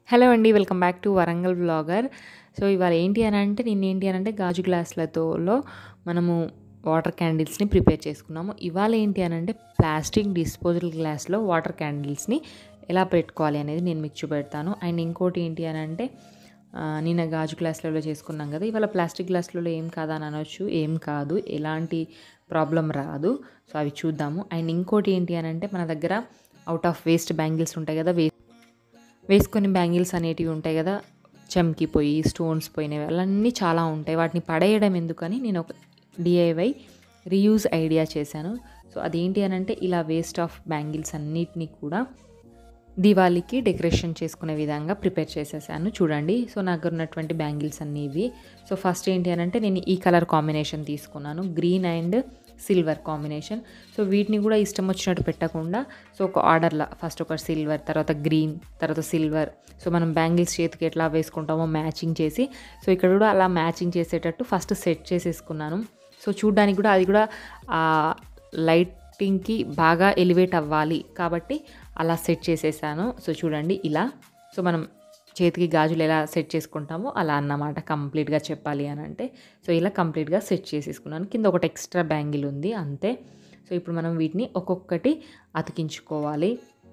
hello అండి welcome back to Warangal vlogger so ఇవాళ ఏంటి అని అంటే నేను ఏంటి అని అంటే గాజు గ్లాసులతోలో మనము వాటర్ క్యాండిల్స్ని ప్రిపేర్ చేసుకున్నాము ఇవాళ ఏంటి అని అంటే ప్లాస్టిక్ డిస్పోజల్ గ్లాస్లో వాటర్ క్యాండిల్స్ని ఎలా పెట్టుకోవాలి అనేది నేను మీకు చూపెడతాను అండ్ ఇంకోటి ఏంటి అని అంటే ఆ, నిన్న గాజు గ్లాసులలో చేసుకున్నాం కదా ఇవాళ ప్లాస్టిక్ గ్లాసులలో ఏం కాదా అని అనొచ్చు ఏం కాదు ఎలాంటి ప్రాబ్లం రాదు సో అవి చూద్దాము అండ్ ఇంకోటి ఏంటి అని అంటే మన దగ్గర అవుట్ ఆఫ్ వేస్ట్ బ్యాంగిల్స్ ఉంటాయి కదా వే వేసుకొని బ్యాంగిల్స్ అనేటివి ఉంటాయి కదా చమ్కిపోయి స్టోన్స్ పోయినవి అలాన్నీ చాలా ఉంటాయి వాటిని పడేయడం ఎందుకని నేను ఒక డిఐవై రీయూజ్ ఐడియా చేశాను సో అదేంటి అని అంటే ఇలా వేస్ట్ ఆఫ్ బ్యాంగిల్స్ అన్నిటినీ కూడా దివాళీకి డెకరేషన్ చేసుకునే విధంగా ప్రిపేర్ చేసేసాను చూడండి సో నా దగ్గర ఉన్నటువంటి బ్యాంగిల్స్ అన్నీ ఇవి సో ఫస్ట్ ఏంటి అని అంటే నేను ఈ కలర్ కాంబినేషన్ తీసుకున్నాను green and silver combination so వీటిని కూడా ఇష్టం వచ్చినట్టు పెట్టకుండా సో ఒక ఆర్డర్లా ఫస్ట్ ఒక సిల్వర్ తర్వాత గ్రీన్ తర్వాత సిల్వర్ సో మనం బ్యాంగిల్స్ చేతికి ఎట్లా వేసుకుంటామో మ్యాచింగ్ చేసి సో ఇక్కడ కూడా అలా మ్యాచింగ్ చేసేటట్టు ఫస్ట్ సెట్ చేసేసుకున్నాను సో చూడ్డానికి కూడా అది కూడా ఆ లైటింగ్కి బాగా ఎలివేట్ అవ్వాలి కాబట్టి అలా సెట్ చేసేసాను సో చూడండి ఇలా సో మనం చేతికి గాజులు ఎలా సెట్ చేసుకుంటామో అలా అన్నమాట కంప్లీట్గా చెప్పాలి అని అంటే సో ఇలా కంప్లీట్గా సెట్ చేసేసుకున్నాను కింద ఒకటి ఎక్స్ట్రా బ్యాంగిల్ ఉంది అంతే సో ఇప్పుడు మనం వీటిని ఒక్కొక్కటి అతికించుకోవాలి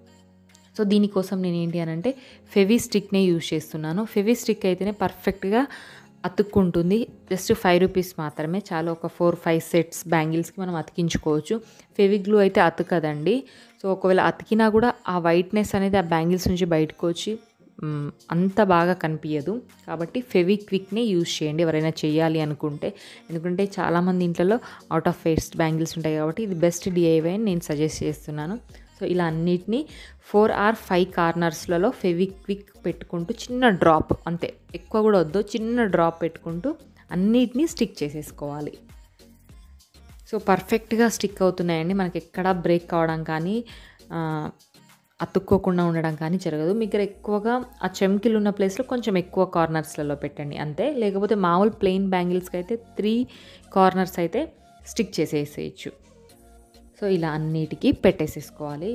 సో దీనికోసం నేను ఏంటి అని అంటే ఫెవీ స్టిక్నే యూజ్ చేస్తున్నాను ఫెవీ స్టిక్ అయితేనే పర్ఫెక్ట్గా అతుక్కుంటుంది జస్ట్ ఫైవ్ రూపీస్ మాత్రమే చాలా ఒక ఫోర్ ఫైవ్ సెట్స్ బ్యాంగిల్స్కి మనం అతికించుకోవచ్చు ఫెవిగ్లూ అయితే అతకదండి సో ఒకవేళ అతికినా కూడా ఆ వైట్నెస్ అనేది ఆ బ్యాంగిల్స్ నుంచి బయటకు వచ్చి మ్, అంత బాగా కనిపించదు కాబట్టి ఫెవిక్విక్నే యూజ్ చేయండి ఎవరైనా చేయాలి అనుకుంటే ఎందుకంటే చాలామంది ఇంట్లో అవుట్ ఆఫ్ ఫేస్ట్ బ్యాంగిల్స్ ఉంటాయి కాబట్టి ఇది బెస్ట్ డిఐవై అని నేను సజెస్ట్ చేస్తున్నాను సో ఇలా అన్నిటినీ ఫోర్ ఆర్ ఫైవ్ కార్నర్స్లలో ఫెవిక్విక్ పెట్టుకుంటూ చిన్న డ్రాప్ అంతే ఎక్కువ కూడా వద్దు చిన్న డ్రాప్ పెట్టుకుంటూ అన్నిటినీ స్టిక్ చేసేసుకోవాలి సో పర్ఫెక్ట్గా స్టిక్ అవుతున్నాయండి మనకి ఎక్కడా బ్రేక్ కావడం కానీ ఆ, అతుక్కోకుండా ఉండడం కానీ జరగదు మీ దగ్గర ఎక్కువగా ఆ చెమ్కిలు ఉన్న ప్లేస్లో కొంచెం ఎక్కువ కార్నర్స్లలో పెట్టండి అంతే లేకపోతే మామూలు ప్లెయిన్ బ్యాంగిల్స్కి అయితే త్రీ కార్నర్స్ అయితే స్టిక్ చేసేసేయచ్చు సో ఇలా అన్నిటికీ పెట్టేసేసుకోవాలి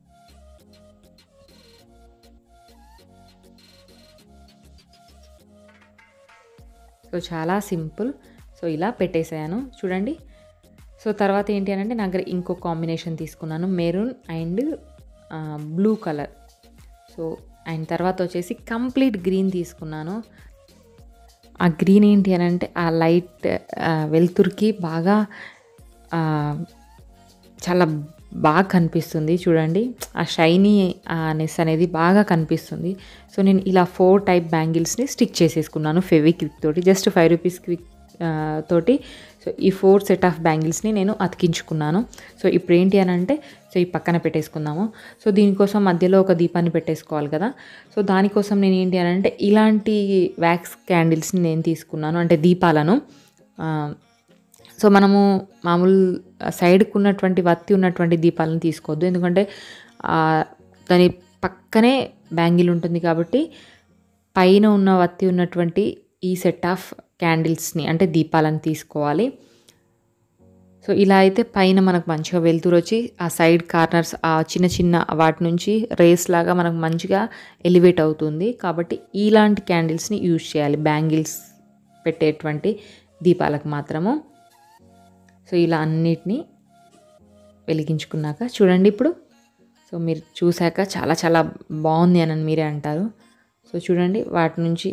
సో చాలా సింపుల్ సో ఇలా పెట్టేసాను చూడండి సో తర్వాత ఏంటి అని అంటే నా దగ్గర ఇంకో కాంబినేషన్ తీసుకున్నాను maroon and blue colour so and తర్వాత వచ్చేసి కంప్లీట్ గ్రీన్ తీసుకున్నాను ఆ గ్రీన్ ఏంటి అని అంటే ఆ లైట్ వెలుతురికి బాగా ఆ, చాలా బాగా కనిపిస్తుంది చూడండి ఆ షైనీ నెస్ అనేది బాగా కనిపిస్తుంది సో నేను ఇలా ఫోర్ టైప్ బ్యాంగిల్స్ని స్టిక్ చేసేసుకున్నాను ఫెవిక్విక్ తోటి జస్ట్ ఫైవ్ రూపీస్ క్విక్ తోటి సో ఈ ఫోర్ సెట్ ఆఫ్ బ్యాంగిల్స్ని నేను అతికించుకున్నాను సో ఇప్పుడు ఏంటి అని అంటే సో ఈ పక్కన పెట్టేసుకుందాము సో దీనికోసం మధ్యలో ఒక దీపాన్ని పెట్టేసుకోవాలి కదా సో దానికోసం నేను ఏంటి అని అంటే ఇలాంటి వ్యాక్స్ క్యాండిల్స్ని నేను తీసుకున్నాను అంటే దీపాలను ఆ, సో మనము మామూలు సైడ్కి ఉన్నటువంటి వత్తి ఉన్నటువంటి దీపాలను తీసుకోవద్దు ఎందుకంటే ఆ, దాని పక్కనే బ్యాంగిల్ ఉంటుంది కాబట్టి పైన ఉన్న వత్తి ఉన్నటువంటి ఈ సెట్ ఆఫ్ క్యాండిల్స్ని అంటే దీపాలను తీసుకోవాలి సో ఇలా అయితే పైన మనకు మంచిగా వెలుతురు వచ్చి ఆ సైడ్ కార్నర్స్ ఆ చిన్న చిన్న వాటి నుంచి రేస్ లాగా మనకు మంచిగా ఎలివేట్ అవుతుంది కాబట్టి ఇలాంటి క్యాండిల్స్ని యూజ్ చేయాలి బ్యాంగిల్స్ పెట్టేటువంటి దీపాలకు మాత్రము సో ఇలా అన్నిటినీ వెలిగించుకున్నాక చూడండి ఇప్పుడు సో మీరు చూశాక చాలా చాలా బాగుంది అని మీరే అంటారు సో చూడండి వాటి నుంచి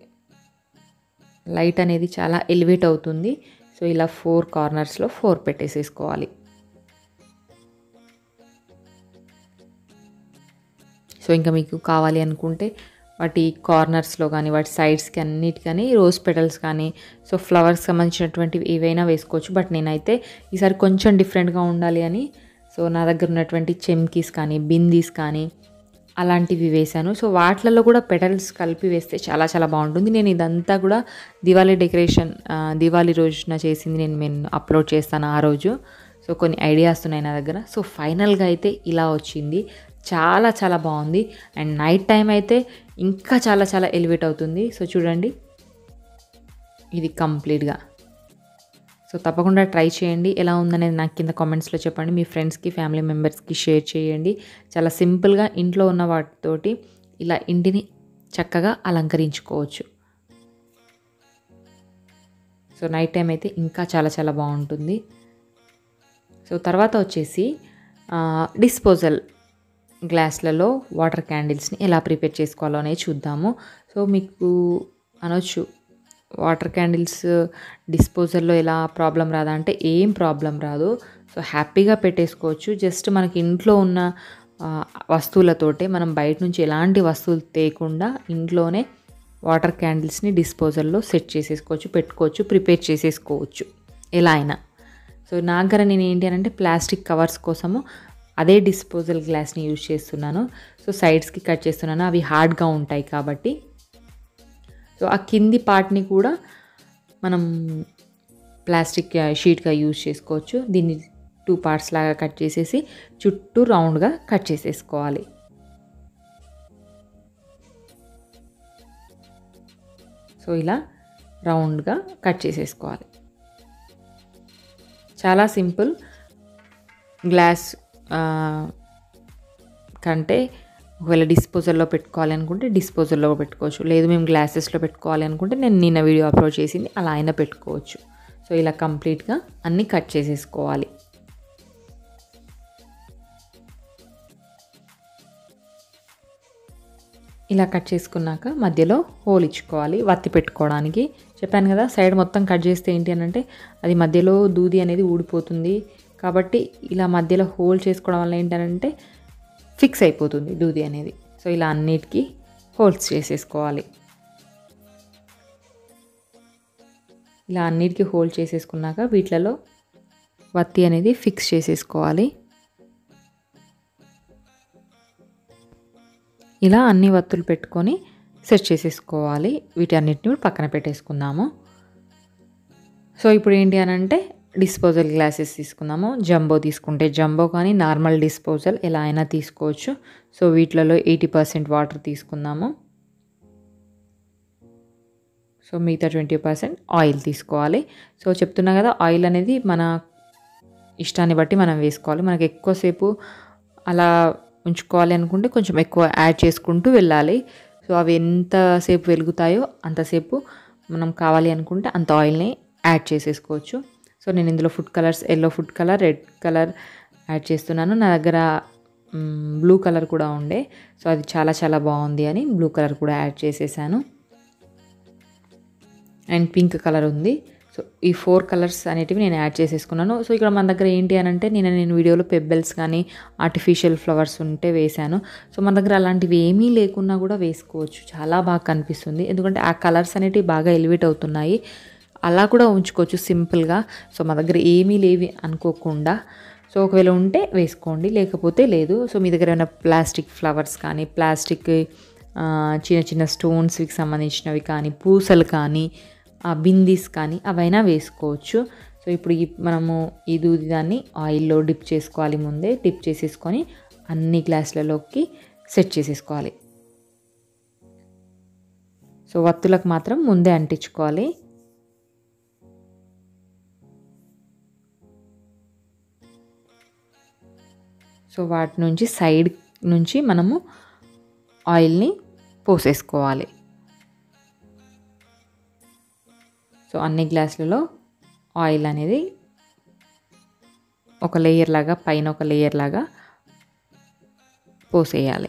లైట్ అనేది చాలా ఎలివేట్ అవుతుంది సో ఇలా ఫోర్ కార్నర్స్లో ఫోర్ పెట్టేసేసుకోవాలి సో ఇంకా మీకు కావాలి అనుకుంటే వాటి కార్నర్స్లో కానీ వాటి సైడ్స్కి అన్నిటికని రోజ్ పెటల్స్ కానీ సో ఫ్లవర్స్ సంబంధించినటువంటివి ఏవైనా వేసుకోవచ్చు బట్ నేనైతే ఈసారి కొంచెం డిఫరెంట్గా ఉండాలి అని సో నా దగ్గర ఉన్నటువంటి చెమ్కీస్ కానీ బిందీస్ కానీ అలాంటివి వేశాను సో వాటిలలో కూడా పెటల్స్ కలిపి వేస్తే చాలా చాలా బాగుంటుంది నేను ఇదంతా కూడా దివాళీ డెకరేషన్ ఆ, దివాళీ రోజున చేసింది నేను నేను అప్లోడ్ చేస్తాను ఆ రోజు సో కొన్ని ఐడియాస్ ఉన్నాయి నా దగ్గర సో ఫైనల్గా అయితే ఇలా వచ్చింది చాలా చాలా బాగుంది అండ్ నైట్ టైం అయితే ఇంకా చాలా చాలా ఎలివేట్ అవుతుంది సో చూడండి ఇది కంప్లీట్గా సో తప్పకుండా ట్రై చేయండి ఎలా ఉందనేది నాకు కింద కామెంట్స్లో చెప్పండి మీ ఫ్రెండ్స్కి ఫ్యామిలీ మెంబర్స్కి షేర్ చేయండి చాలా సింపుల్గా ఇంట్లో ఉన్న వాటితోటి ఇలా ఇంటిని చక్కగా అలంకరించుకోవచ్చు సో నైట్ టైం అయితే ఇంకా చాలా చాలా బాగుంటుంది సో తర్వాత వచ్చేసి డిస్పోజల్ గ్లాస్లలో వాటర్ క్యాండిల్స్ని ఎలా ప్రిపేర్ చేసుకోవాలో అనేది చూద్దాము సో మీకు అనొచ్చు వాటర్ క్యాండిల్స్ డిస్పోజల్లో ఎలా ప్రాబ్లం రాదా అంటే ఏం ప్రాబ్లం రాదు సో హ్యాపీగా పెట్టేసుకోవచ్చు జస్ట్ మనకి ఇంట్లో ఉన్న ఆ, వస్తువులతోటే మనం బయట నుంచి ఎలాంటి వస్తువులు తేకుండా ఇంట్లోనే వాటర్ క్యాండిల్స్ని డిస్పోజల్లో సెట్ చేసేసుకోవచ్చు పెట్టుకోవచ్చు ప్రిపేర్ చేసేసుకోవచ్చు ఎలా అయినా సో నా దగ్గర నేను ఏంటి అని అంటే ప్లాస్టిక్ కవర్స్ కోసము అదే డిస్పోజల్ గ్లాస్ని యూజ్ చేస్తున్నాను సో సైడ్స్కి కట్ చేస్తున్నాను అవి హార్డ్గా ఉంటాయి కాబట్టి సో ఆ కింది పార్ట్ని కూడా మనం ప్లాస్టిక్ షీట్గా యూజ్ చేసుకోవచ్చు దీన్ని టూ పార్ట్స్ లాగా కట్ చేసేసి చుట్టూ రౌండ్గా కట్ చేసేసుకోవాలి సో ఇలా రౌండ్గా కట్ చేసేసుకోవాలి చాలా సింపుల్ గ్లాస్ ఆ, కంటే ఒకవేళ డిస్పోజల్లో పెట్టుకోవాలి అనుకుంటే డిస్పోజల్లో పెట్టుకోవచ్చు లేదు మేము గ్లాసెస్లో పెట్టుకోవాలి అనుకుంటే నేను నిన్న వీడియో అప్లోడ్ చేసింది అలా అయినా పెట్టుకోవచ్చు సో ఇలా కంప్లీట్గా అన్నీ కట్ చేసేసుకోవాలి ఇలా కట్ చేసుకున్నాక మధ్యలో హోల్ ఇచ్చుకోవాలి వత్తి పెట్టుకోవడానికి చెప్పాను కదా సైడ్ మొత్తం కట్ చేస్తే ఏంటి అని అంటే అది మధ్యలో దూది అనేది ఊడిపోతుంది కాబట్టి ఇలా మధ్యలో హోల్ చేసుకోవడం వల్ల ఏంటంటే ఫిక్స్ అయిపోతుంది దూది అనేది సో ఇలా అన్నిటికీ హోల్స్ చేసేసుకోవాలి ఇలా అన్నిటికీ హోల్డ్ చేసేసుకున్నాక వీటిలలో వత్తి అనేది ఫిక్స్ చేసేసుకోవాలి ఇలా అన్ని వత్తులు పెట్టుకొని సెట్ చేసేసుకోవాలి వీటన్నిటిని పక్కన పెట్టేసుకుందాము సో ఇప్పుడు ఏంటి అని అంటే డిస్పోజల్ గ్లాసెస్ తీసుకుందాము జంబో తీసుకుంటే జంబో కానీ నార్మల్ డిస్పోజల్ ఎలా అయినా తీసుకోవచ్చు సో వీటిలలో ఎయిటీ పర్సెంట్ వాటర్ తీసుకుందాము సో మిగతా ట్వంటీ పర్సెంట్ ఆయిల్ తీసుకోవాలి సో చెప్తున్నా కదా ఆయిల్ అనేది మన ఇష్టాన్ని బట్టి మనం వేసుకోవాలి మనకి ఎక్కువసేపు అలా ఉంచుకోవాలి అనుకుంటే కొంచెం ఎక్కువ యాడ్ చేసుకుంటూ వెళ్ళాలి సో అవి ఎంతసేపు వెలుగుతాయో అంతసేపు మనం కావాలి అనుకుంటే అంత ఆయిల్ని యాడ్ చేసేసుకోవచ్చు సో నేను ఇందులో food colours yellow food colour red colour add చేస్తున్నాను నా దగ్గర బ్లూ కలర్ కూడా ఉండే సో అది చాలా చాలా బాగుంది అని బ్లూ కలర్ కూడా యాడ్ చేసేసాను అండ్ పింక్ కలర్ ఉంది సో ఈ ఫోర్ కలర్స్ అనేటివి నేను యాడ్ చేసేసుకున్నాను సో ఇక్కడ మన దగ్గర ఏంటి అని అంటే నేను నేను వీడియోలో పెబ్బెల్స్ కానీ ఆర్టిఫిషియల్ ఫ్లవర్స్ ఉంటే వేశాను సో మన దగ్గర అలాంటివి ఏమీ లేకున్నా కూడా వేసుకోవచ్చు చాలా బాగా కనిపిస్తుంది ఎందుకంటే ఆ కలర్స్ అనేటివి బాగా ఎలివేట్ అవుతున్నాయి అలా కూడా ఉంచుకోవచ్చు సింపుల్గా సో మా దగ్గర ఏమీ లేవి అనుకోకుండా సో ఒకవేళ ఉంటే వేసుకోండి లేకపోతే లేదు సో మీ దగ్గర ఏమైనా ప్లాస్టిక్ ఫ్లవర్స్ కానీ ప్లాస్టిక్ ఆ, చిన్న చిన్న స్టోన్స్కి సంబంధించినవి కానీ పూసలు కానీ ఆ బిందీస్ కానీ అవైనా వేసుకోవచ్చు సో ఇప్పుడు ఈ మనము ఈ దూది దాన్ని ఆయిల్లో డిప్ చేసుకోవాలి ముందే డిప్ చేసేసుకొని అన్ని గ్లాసులలోకి సెట్ చేసేసుకోవాలి సో వత్తులకు మాత్రం ముందే అంటించుకోవాలి సో వాటి నుంచి సైడ్ నుంచి మనము ఆయిల్ని పోసేసుకోవాలి సో అన్ని గ్లాసులలో ఆయిల్ అనేది ఒక లేయర్ లాగా పైన ఒక లేయర్ లాగా పోసేయాలి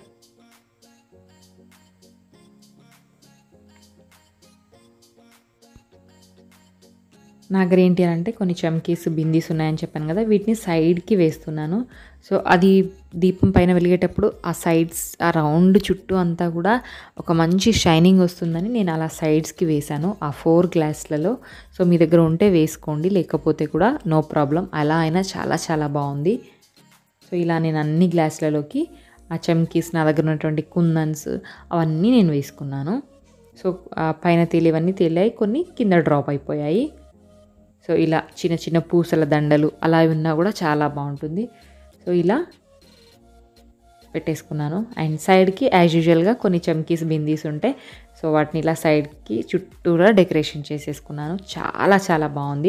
నా దగ్గర ఏంటి అని అంటే కొన్ని చమ్కీస్ బిందీస్ ఉన్నాయని చెప్పాను కదా వీటిని సైడ్కి వేస్తున్నాను సో అది దీపం పైన వెలిగేటప్పుడు ఆ సైడ్స్ ఆ రౌండ్ చుట్టూ అంతా కూడా ఒక మంచి షైనింగ్ వస్తుందని నేను అలా సైడ్స్కి వేశాను ఆ ఫోర్ గ్లాస్లలో సో మీ దగ్గర ఉంటే వేసుకోండి లేకపోతే కూడా నో ప్రాబ్లం అలా అయినా చాలా చాలా బాగుంది సో ఇలా నేను అన్ని గ్లాసులలోకి ఆ చమ్కీస్ నా దగ్గర ఉన్నటువంటి కుందన్స్ అవన్నీ నేను వేసుకున్నాను సో ఆ పైన తేలివన్నీ తేలాయి కొన్ని కింద డ్రాప్ అయిపోయాయి సో ఇలా చిన్న చిన్న పూసల దండలు అలా ఉన్నా కూడా చాలా బాగుంటుంది సో ఇలా పెట్టేసుకున్నాను అండ్ సైడ్కి యాజ్ యూజువల్గా కొన్ని చమ్కీస్ బిందీస్ ఉంటాయి సో వాటిని ఇలా సైడ్కి చుట్టూరా డెకరేషన్ చేసేసుకున్నాను చాలా చాలా బాగుంది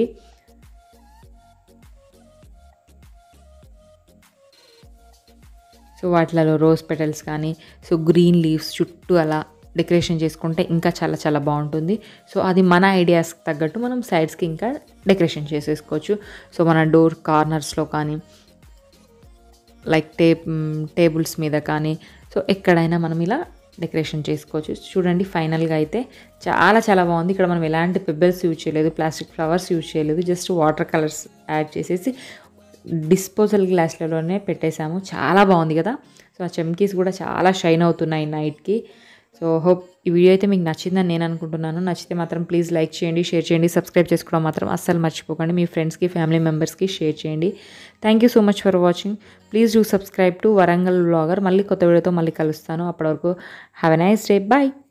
సో వాటిలలో రోజ్ పెటల్స్ కానీ సో గ్రీన్ లీవ్స్ చుట్టూ అలా డెకరేషన్ చేసుకుంటే ఇంకా చాలా చాలా బాగుంటుంది సో అది మన ఐడియాస్కి తగ్గట్టు మనం సైడ్స్కి ఇంకా డెకరేషన్ చేసేసుకోవచ్చు సో మన డోర్ కార్నర్స్లో కానీ లైక్ టే టేబుల్స్ మీద కానీ సో ఎక్కడైనా మనం ఇలా డెకరేషన్ చేసుకోవచ్చు చూడండి ఫైనల్గా అయితే చాలా చాలా బాగుంది ఇక్కడ మనం ఎలాంటి పెబ్బల్స్ యూజ్ చేయలేదు ప్లాస్టిక్ ఫ్లవర్స్ యూజ్ చేయలేదు జస్ట్ వాటర్ కలర్స్ యాడ్ చేసేసి డిస్పోజల్ గ్లాస్లలోనే పెట్టేశాము చాలా బాగుంది కదా సో ఆ చెమ్కీస్ కూడా చాలా షైన్ అవుతున్నాయి నైట్కి సో హోప్ ఈ వీడియో అయితే మీకు నచ్చిందని నేను అనుకుంటున్నాను నచ్చితే మాత్రం ప్లీజ్ లైక్ చేయండి షేర్ చేయండి సబ్స్క్రైబ్ చేసుకోవడం మాత్రం అస్సలు మర్చిపోకండి మీ ఫ్రెండ్స్కి ఫ్యామిలీ మెంబర్స్కి షేర్ చేయండి thank you so much for watching please do subscribe to Warangal blogger మళ్ళీ కొత్త వీడియోతో మళ్ళీ కలుస్తాను అప్పటి వరకు have a nice day bye